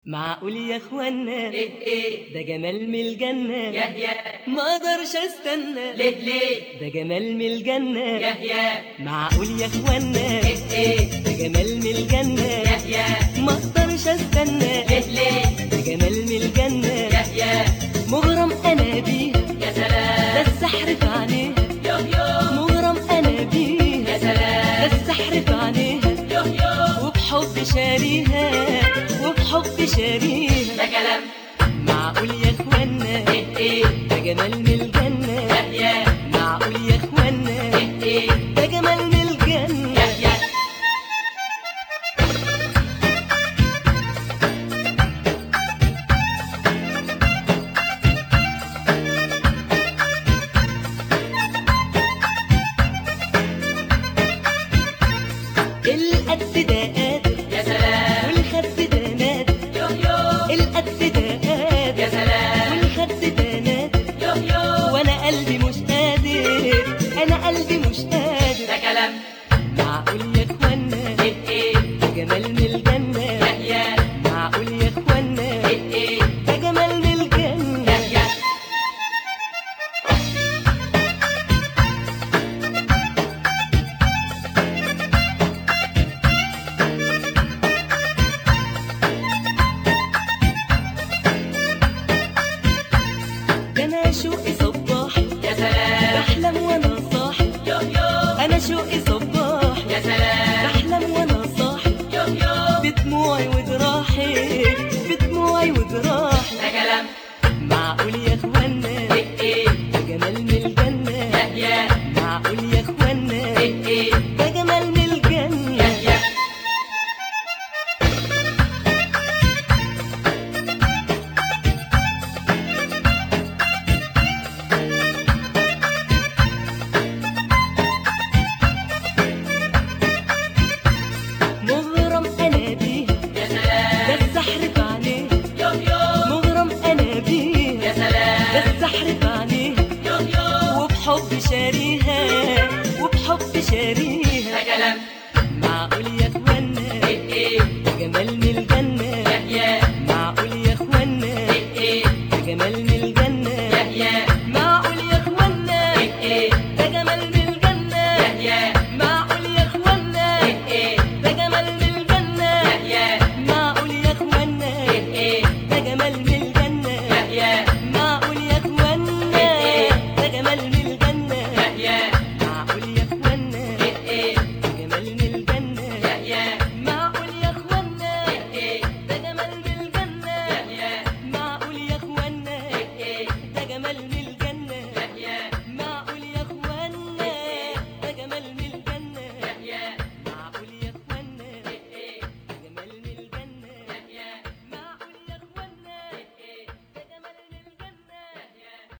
معقول يا اخوانا ايه ايه ده جمال من الجنة يحيى ما اقدرش استنى ليه ليه ده جمال من الجنة يحيى معقول يا اخوانا ايه ايه ده جمال من الجنة يحيى ما اقدرش استنى ليه ليه ده جمال من الجنة يحيى مغرم انا بيه يا سلام ده السحر في عينيه يوه يوه مغرم انا بيه يا ده سلام السحر في عينيه يوه يوه وبحب شاريها وبحب شاريها ده كلام معقول يا اخوانا ايه ايه ده جمال من الجنة يحيى معقول يا اخوانا ايه ايه ده جمال من الجنة يحيى القد ده قادر يا سلام والخد ده نادر يوه يوه القد ده قادر يا سلام والخد ده نادر يوه يوه وانا قلبي مش قادر انا قلبي مش قادر ده كلام معقول يا اخوانا ايه ايه ده جمال من الجنة يحيى معقول يا اخوانا ايه ايه ده جمال من الجنة يحيى ده انا شوقي صباح يا سلام بحلم وانا صاحي يوه يوه انا شوقي صباح يا سلام بحلم وانا صاحي يوه يوه بدموعي وجراحي بدموعي وجراحي ده كلام معقول يا اخوانا ايه ايه ده جمال من الجنة يحيى معقول يا اخوانا ايه ايه ده جمال من الجنة يحيى مغرم انا بيه يا ده سلام السحر في عينيه يوه يوه مغرم انا بيه يا ده سلام السحر في عينيه يوه يوه وبحب شاريها وبحب شاريها ده كلام معقول يا اخوانا ايه ايه ده جمال من الجنة